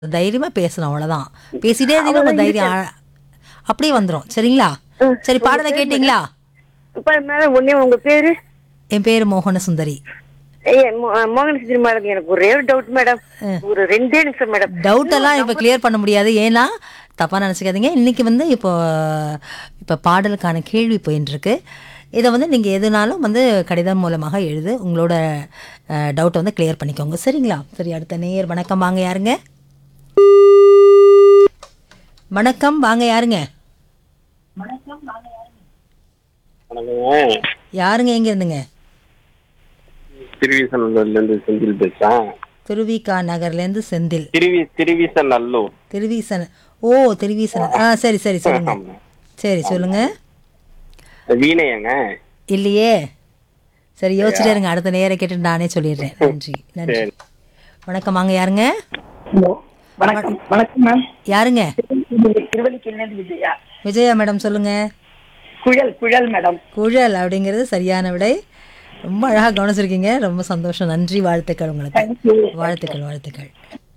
தைரியமா பேசணும் அவ்வளவுதான் பேசிட்டே இருந்தீங்கன்னா உங்க தைரியம் ஆ- அப்படியே வந்துரும் சரிங்களா சரி பாடலை கேட்டீங்களா இப்ப மேடம் ஒண்ணே உங்க பேரு என் பேரு மோகன சுந்தரி ஏய், மோ- மோகன் சுந்தரி மேடம் எனக்கு ஒரே ஒரு டவுட் மேடம் ஒரு ரெண்டே நிமிஷம் மேடம் டவுட் எல்லாம் இப்ப கிளியர் பண்ண முடியாது ஏன்னா தப்பா நினைச்சுக்காதீங்க இன்னைக்கு வந்து இப்போ இப்போ பாடலுக்கான கேள்வி போயின்னு இருக்கு இதை வந்து நீங்க எதுனாலும் வந்து கடிதம் மூலமாக எழுது உங்களோட டவுட்டை வந்து கிளியர் பண்ணிக்கோங்க சரிங்களா சரி அடுத்த நேயர் வணக்கம் வாங்க யாருங்க வணக்கம் வாங்க யாருங்க வணக்கங்க யாருங்க எங்க இருந்துங்க திருவிசநல்லூர்ல இருந்து செந்தில் பேசுறேன் திருவிகா நகர்ல இருந்து செந்தில் திருவி திருவிசநல்லூர் திருவீசன் ஓ திருவீசன் ஆ சரி சரி சொல்லுங்க சரி சொல்லுங்க வீணையங்க இல்லையே சரி யோசிச்சுட்டே இருங்க அடுத்த நேரம் கேட்டு நானே சொல்லிடுறேன் நன்றி நன்றி சரி. வணக்கம் வாங்க யாருங்க ஹலோ வணக்கம் வணக்கம் மேம் யாருங்க திருவல்லிக்கேணிலேருந்து விஜயா விஜயா மேடம் சொல்லுங்க குழல் குழல் மேடம் குழல் அப்படிங்கிறது சரியான விடை ரொம்ப அழகா கவனிச்சிருக்கீங்க ரொம்ப சந்தோஷம் நன்றி வாழ்த்துக்கள் உங்களுக்கு தேங்க்யூ வாழ்த்துக்கள் வாழ்த்துக்கள்